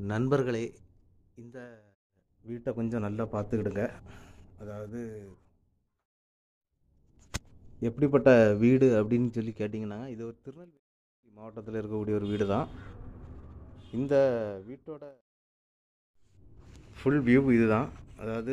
நண்பர்களே இந்த வீட்டை கொஞ்சம் நல்லா பார்த்துக்கிடுங்க அதாவது எப்படிப்பட்ட வீடு அப்படின்னு சொல்லி கேட்டிங்கன்னா இது ஒரு திருநெல்வேலி மாவட்டத்தில் இருக்கக்கூடிய ஒரு வீடு தான் இந்த வீட்டோட ஃபுல் வியூ இதுதான் அதாவது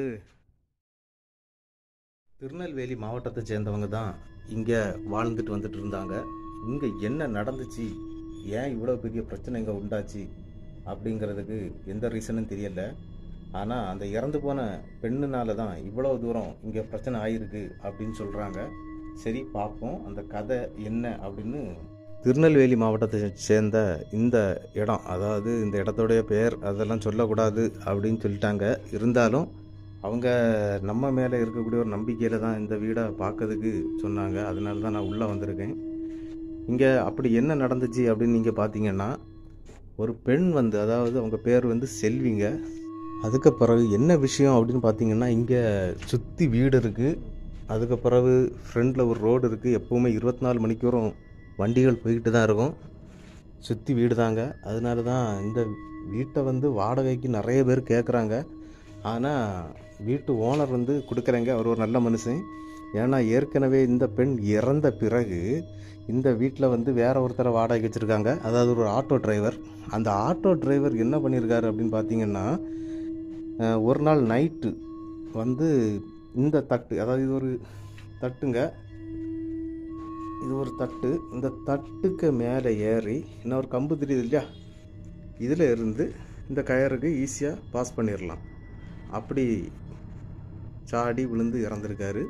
திருநெல்வேலி மாவட்டத்தை சேர்ந்தவங்க தான் இங்கே வாழ்ந்துட்டு வந்துட்டு இருந்தாங்க இங்கே என்ன நடந்துச்சு ஏன் இவ்வளோ பெரிய பிரச்சனை இங்கே உண்டாச்சு அப்படிங்கிறதுக்கு எந்த ரீசனும் தெரியல ஆனால் அந்த இறந்து போன பெண்ணுனால தான் இவ்வளோ தூரம் இங்கே பிரச்சனை ஆகிருக்கு அப்படின்னு சொல்கிறாங்க சரி பார்ப்போம் அந்த கதை என்ன அப்படின்னு திருநெல்வேலி மாவட்டத்தை சேர்ந்த இந்த இடம் அதாவது இந்த இடத்துடைய பெயர் அதெல்லாம் சொல்லக்கூடாது அப்படின்னு சொல்லிட்டாங்க இருந்தாலும் அவங்க நம்ம மேலே இருக்கக்கூடிய ஒரு நம்பிக்கையில் தான் இந்த வீடை பார்க்கறதுக்கு சொன்னாங்க அதனால தான் நான் உள்ளே வந்திருக்கேன் இங்கே அப்படி என்ன நடந்துச்சு அப்படின்னு நீங்கள் பார்த்தீங்கன்னா ஒரு பெண் வந்து அதாவது அவங்க பேர் வந்து செல்விங்க அதுக்கு பிறகு என்ன விஷயம் அப்படின்னு பார்த்தீங்கன்னா இங்கே சுற்றி வீடு இருக்குது அதுக்கு பிறகு ஃப்ரண்டில் ஒரு ரோடு இருக்குது எப்போவுமே இருபத்தி நாலு மணிக்கூறும் வண்டிகள் போய்கிட்டு தான் இருக்கும் சுற்றி வீடு தாங்க அதனால தான் இந்த வீட்டை வந்து வாடகைக்கு நிறைய பேர் கேட்குறாங்க ஆனால் வீட்டு ஓனர் வந்து கொடுக்குறேங்க அவர் ஒரு நல்ல மனுஷன் ஏன்னா ஏற்கனவே இந்த பெண் இறந்த பிறகு இந்த வீட்டில் வந்து வேற ஒருத்தரை வாடகைக்கு வச்சுருக்காங்க அதாவது ஒரு ஆட்டோ டிரைவர் அந்த ஆட்டோ டிரைவர் என்ன பண்ணியிருக்காரு அப்படின்னு பார்த்தீங்கன்னா அஹ், ஒரு நாள் நைட்டு வந்து இந்த தட்டு அதாவது இது ஒரு தட்டுங்க இது ஒரு தட்டு இந்த தட்டுக்கு மேலே ஏறி இன்னொரு கம்பு தெரியுது இல்லையா இதில் இருந்து இந்த கயருக்கு ஈஸியாக பாஸ் பண்ணிடலாம் அப்படி சாடி விழுந்து இறந்துருக்காரு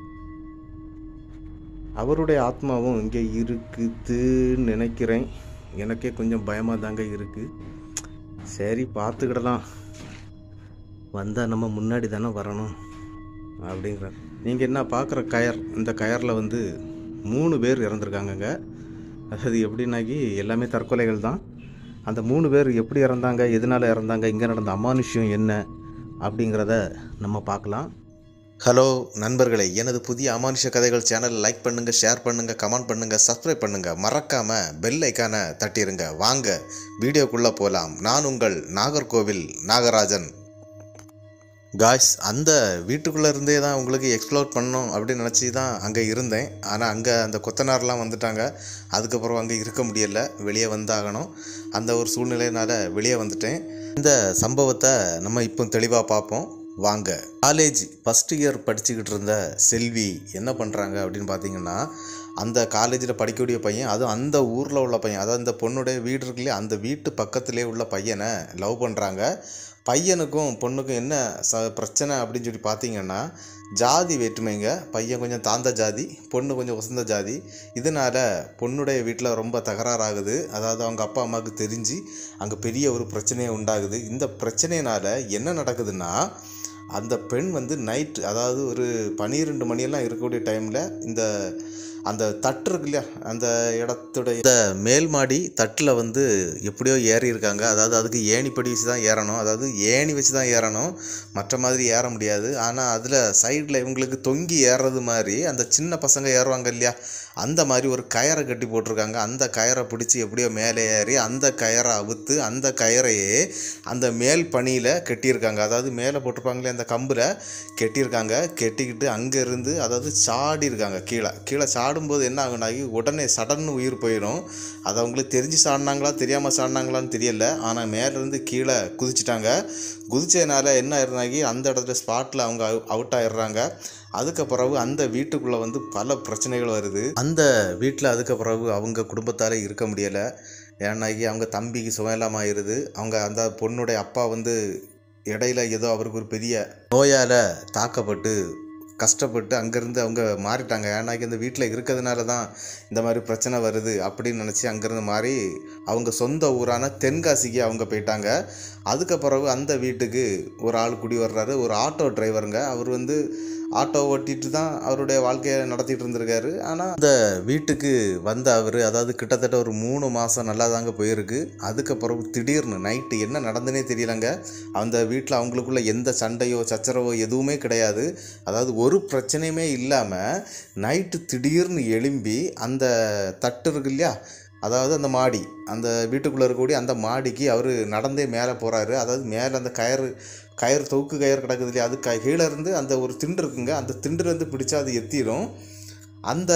அவருடைய ஆத்மாவும் இங்கே இருக்குதுன்னு நினைக்கிறேன் எனக்கே கொஞ்சம் பயமாக தாங்க இருக்குது சரி பார்த்துக்கிடலாம் வந்தால் நம்ம முன்னாடி தானே வரணும் அப்படிங்கிற நீங்கள் என்ன பார்க்குற கயர் இந்த கயரில் வந்து மூணு பேர் இறந்துருக்காங்கங்க அதாவது எப்படின்னாக்கி எல்லாமே தற்கொலைகள் தான் அந்த மூணு பேர் எப்படி இறந்தாங்க எதனால் இறந்தாங்க இங்கே நடந்த அமானுஷ்யம் என்ன அப்படிங்கிறத நம்ம பார்க்கலாம் ஹலோ நண்பர்களே எனது புதிய அமானுஷ கதைகள் சேனல் லைக் பண்ணுங்க ஷேர் பண்ணுங்க கமெண்ட் பண்ணுங்க சப்ஸ்கிரைப் பண்ணுங்க மறக்காம பெல் ஐக்கானை தட்டிருங்க வாங்க வீடியோக்குள்ள போலாம் நான் உங்கள் நாகர்கோவில் நாகராஜன் காய்ஸ் அந்த வீட்டுக்குள்ளே இருந்தே தான் உங்களுக்கு எக்ஸ்ப்ளோர் பண்ணணும் அப்படின்னு நினச்சி தான் அங்கே இருந்தேன் ஆனால் அங்கே அந்த கொத்தனார்லாம் வந்துட்டாங்க அதுக்கப்புறம் அங்கே இருக்க முடியல வெளியே வந்தாகணும் அந்த ஒரு சூழ்நிலையினால வெளியே வந்துட்டேன் இந்த சம்பவத்தை நம்ம இப்போ தெளிவாக பார்ப்போம் வாங்க காலேஜ் ஃபஸ்ட் இயர் படிச்சுக்கிட்டு இருந்த செல்வி என்ன பண்ணுறாங்க அப்படின்னு பார்த்தீங்கன்னா அந்த காலேஜில் படிக்கக்கூடிய பையன் அதுவும் அந்த ஊரில் உள்ள பையன் அதாவது இந்த பொண்ணுடைய வீடு இருக்கு இல்லையா அந்த வீட்டு பக்கத்திலே உள்ள பையனை லவ் பண்ணுறாங்க பையனுக்கும் பொண்ணுக்கும் என்ன ச பிரச்சனை அப்படின்னு சொல்லி பார்த்தீங்கன்னா ஜாதி வேற்றுமைங்க பையன் கொஞ்சம் தாந்த ஜாதி பொண்ணு கொஞ்சம் வசந்த ஜாதி இதனால் பொண்ணுடைய வீட்டில் ரொம்ப தகராறாகுது அதாவது அவங்க அப்பா அம்மாவுக்கு தெரிஞ்சு அங்கே பெரிய ஒரு பிரச்சனையே உண்டாகுது இந்த பிரச்சனையினால் என்ன நடக்குதுன்னா அந்த பெண் வந்து நைட் அதாவது ஒரு பன்னிரெண்டு மணியெல்லாம் இருக்கக்கூடிய டைமில் இந்த அந்த தட்டு இருக்கு இல்லையா அந்த இடத்துடைய இந்த மேல் மாடி தட்டில் வந்து எப்படியோ ஏறி இருக்காங்க அதாவது அதுக்கு ஏணிப்படி வச்சு தான் ஏறணும் அதாவது ஏணி வச்சு தான் ஏறணும் மற்ற மாதிரி ஏற முடியாது ஆனால் அதில் சைடில் இவங்களுக்கு தொங்கி ஏறுறது மாதிரி அந்த சின்ன பசங்க ஏறுவாங்க இல்லையா அந்த மாதிரி ஒரு கயரை கட்டி போட்டிருக்காங்க அந்த கயரை பிடிச்சி எப்படியோ மேலே ஏறி அந்த கயரை அவுத்து அந்த கயரையே அந்த மேல் பனியில் கட்டியிருக்காங்க அதாவது மேலே போட்டிருப்பாங்களே அந்த கம்பில் கெட்டியிருக்காங்க கெட்டிக்கிட்டு அங்கேருந்து அதாவது சாடி இருக்காங்க கீழே கீழே சாடும்போது என்ன ஆகுனாகி உடனே சடன்னு உயிர் போயிடும் அது அவங்களுக்கு தெரிஞ்சு சாடினாங்களா தெரியாமல் சாடினாங்களான்னு தெரியல ஆனால் மேலேருந்து கீழே குதிச்சிட்டாங்க குதிச்சதுனால என்ன ஆயிருந்தாகி அந்த இடத்துல ஸ்பாட்டில் அவங்க அவுட் ஆயிடுறாங்க அதுக்கு பிறகு அந்த வீட்டுக்குள்ளே வந்து பல பிரச்சனைகள் வருது அந்த வீட்டில் அதுக்கு பிறகு அவங்க குடும்பத்தால் இருக்க முடியலை ஏன்னாக்கி அவங்க தம்பிக்கு சுகம் இல்லாமல் ஆயிடுது அவங்க அந்த பொண்ணுடைய அப்பா வந்து இடையில ஏதோ அவருக்கு ஒரு பெரிய நோயால் தாக்கப்பட்டு கஷ்டப்பட்டு அங்கேருந்து அவங்க மாறிட்டாங்க ஏன்னாக்கி இந்த வீட்டில் இருக்கிறதுனால தான் இந்த மாதிரி பிரச்சனை வருது அப்படின்னு நினச்சி அங்கேருந்து மாறி அவங்க சொந்த ஊரான தென்காசிக்கு அவங்க போயிட்டாங்க அதுக்கு பிறகு அந்த வீட்டுக்கு ஒரு ஆள் குடி வர்றாரு ஒரு ஆட்டோ டிரைவருங்க அவர் வந்து ஆட்டோ ஓட்டிட்டு தான் அவருடைய வாழ்க்கையை நடத்திட்டு இருந்திருக்காரு ஆனால் அந்த வீட்டுக்கு வந்த அவர் அதாவது கிட்டத்தட்ட ஒரு மூணு மாதம் நல்லா தாங்க போயிருக்கு அதுக்கப்புறம் திடீர்னு நைட்டு என்ன நடந்துனே தெரியலங்க அந்த வீட்டில் அவங்களுக்குள்ள எந்த சண்டையோ சச்சரவோ எதுவுமே கிடையாது அதாவது ஒரு பிரச்சனையுமே இல்லாமல் நைட்டு திடீர்னு எழும்பி அந்த தட்டு இருக்கு இல்லையா அதாவது அந்த மாடி அந்த வீட்டுக்குள்ளே இருக்கக்கூடிய அந்த மாடிக்கு அவர் நடந்தே மேலே போகிறாரு அதாவது மேலே அந்த கயறு கயிறு தொக்கு கயிறு கிடக்குது இல்லையா அது க கீழே இருந்து அந்த ஒரு திண்டு இருக்குங்க அந்த திண்டுலேருந்து பிடிச்சா அது எத்திரும் அந்த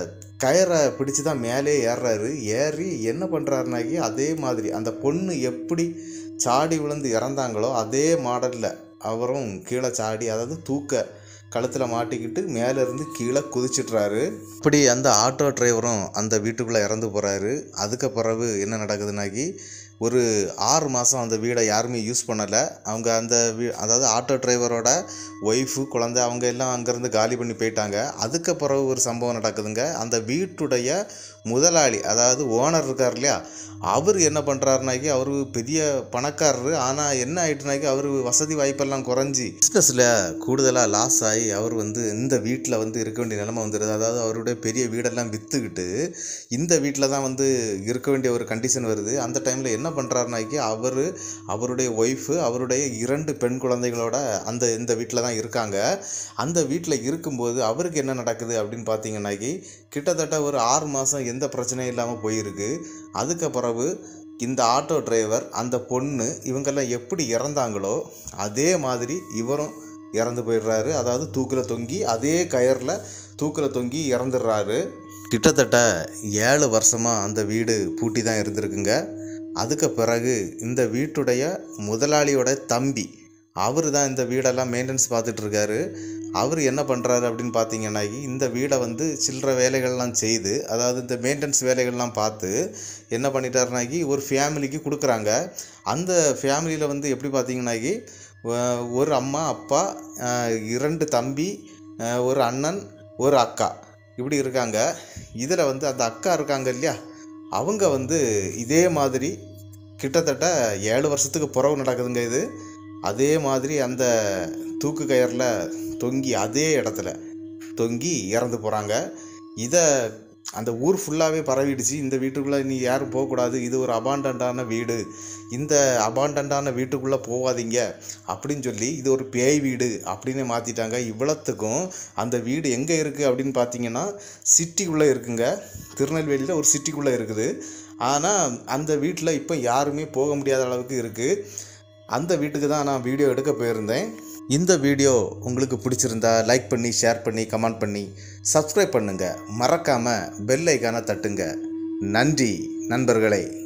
கயரை பிடிச்சி தான் மேலே ஏறுறாரு ஏறி என்ன பண்ணுறாருனாக்கி அதே மாதிரி அந்த பொண்ணு எப்படி சாடி விழுந்து இறந்தாங்களோ அதே மாடலில் அவரும் கீழே சாடி அதாவது தூக்க கழுத்தில் மாட்டிக்கிட்டு மேலே இருந்து கீழே குதிச்சிட்றாரு இப்படி அந்த ஆட்டோ டிரைவரும் அந்த வீட்டுக்குள்ளே இறந்து போகிறாரு அதுக்கு பிறகு என்ன நடக்குதுனாக்கி ஒரு ஆறு மாதம் அந்த வீடை யாருமே யூஸ் பண்ணலை அவங்க அந்த வீ அதாவது ஆட்டோ டிரைவரோட ஒய்ஃபு குழந்தை அவங்க எல்லாம் அங்கேருந்து காலி பண்ணி போயிட்டாங்க அதுக்கு பிறகு ஒரு சம்பவம் நடக்குதுங்க அந்த வீட்டுடைய முதலாளி அதாவது ஓனர் இருக்கார் இல்லையா அவர் என்ன பண்ணுறாருனாக்கி அவர் பெரிய பணக்காரரு ஆனால் என்ன ஆயிட்டுனாக்கி அவர் வசதி வாய்ப்பெல்லாம் குறைஞ்சி பிஸ்னஸில் கூடுதலாக லாஸ் ஆகி அவர் வந்து இந்த வீட்டில் வந்து இருக்க வேண்டிய நிலைமை வந்துடுது அதாவது அவருடைய பெரிய வீடெல்லாம் விற்றுக்கிட்டு இந்த வீட்டில் தான் வந்து இருக்க வேண்டிய ஒரு கண்டிஷன் வருது அந்த டைமில் என்ன பண்ணுறாருனாக்கி அவர் அவருடைய ஒய்ஃபு அவருடைய இரண்டு பெண் குழந்தைகளோட அந்த இந்த வீட்டில் தான் இருக்காங்க அந்த வீட்டில் இருக்கும்போது அவருக்கு என்ன நடக்குது அப்படின்னு பார்த்தீங்கன்னாக்கி கிட்டத்தட்ட ஒரு ஆறு மாதம் எந்த பிரச்சனையும் இல்லாமல் போயிருக்கு அதுக்கு பிறகு இந்த ஆட்டோ டிரைவர் அந்த பொண்ணு இவங்கெல்லாம் எப்படி இறந்தாங்களோ அதே மாதிரி இவரும் இறந்து போயிடுறாரு அதாவது தூக்கில் தொங்கி அதே கயரில் தூக்கில் தொங்கி இறந்துடுறாரு கிட்டத்தட்ட ஏழு வருஷமாக அந்த வீடு பூட்டி தான் இருந்திருக்குங்க அதுக்கு பிறகு இந்த வீட்டுடைய முதலாளியோட தம்பி அவர் தான் இந்த வீடெல்லாம் மெயின்டெனன்ஸ் பார்த்துட்டு இருக்காரு அவர் என்ன பண்ணுறாரு அப்படின்னு பார்த்தீங்கன்னாக்கி இந்த வீடை வந்து சில்லற வேலைகள்லாம் செய்து அதாவது இந்த மெயின்டெனன்ஸ் வேலைகள்லாம் பார்த்து என்ன பண்ணிட்டாருனாக்கி ஒரு ஃபேமிலிக்கு கொடுக்குறாங்க அந்த ஃபேமிலியில் வந்து எப்படி பார்த்தீங்கன்னாக்கி அஹ் ஒரு அம்மா அப்பா அஹ் இரண்டு தம்பி அஹ் ஒரு அண்ணன் ஒரு அக்கா இப்படி இருக்காங்க இதில் வந்து அந்த அக்கா இருக்காங்க இல்லையா அவங்க வந்து இதே மாதிரி கிட்டத்தட்ட ஏழு வருஷத்துக்கு புறவு நடக்குதுங்க இது அதே மாதிரி அந்த தூக்கு கயரில் தொங்கி அதே இடத்துல தொங்கி இறந்து போகிறாங்க இதை அந்த ஊர் ஃபுல்லாகவே பரவிடுச்சு இந்த வீட்டுக்குள்ளே நீ யாரும் போகக்கூடாது இது ஒரு அபாண்டண்டான வீடு இந்த அபாண்டண்டான வீட்டுக்குள்ளே போகாதீங்க அப்படின்னு சொல்லி இது ஒரு பேய் வீடு அப்படின்னு மாற்றிட்டாங்க இவ்வளோத்துக்கும் அந்த வீடு எங்கே இருக்குது அப்படின்னு பார்த்தீங்கன்னா சிட்டிக்குள்ளே இருக்குங்க திருநெல்வேலியில் ஒரு சிட்டிக்குள்ளே இருக்குது ஆனால் அந்த வீட்டில் இப்போ யாருமே போக முடியாத அளவுக்கு இருக்குது அந்த வீட்டுக்கு தான் நான் வீடியோ எடுக்க போயிருந்தேன் இந்த வீடியோ உங்களுக்கு பிடிச்சிருந்தா லைக் பண்ணி ஷேர் பண்ணி கமெண்ட் பண்ணி சப்ஸ்கிரைப் பண்ணுங்கள் மறக்காமல் பெல் ஐக்கானை தட்டுங்க நன்றி நண்பர்களே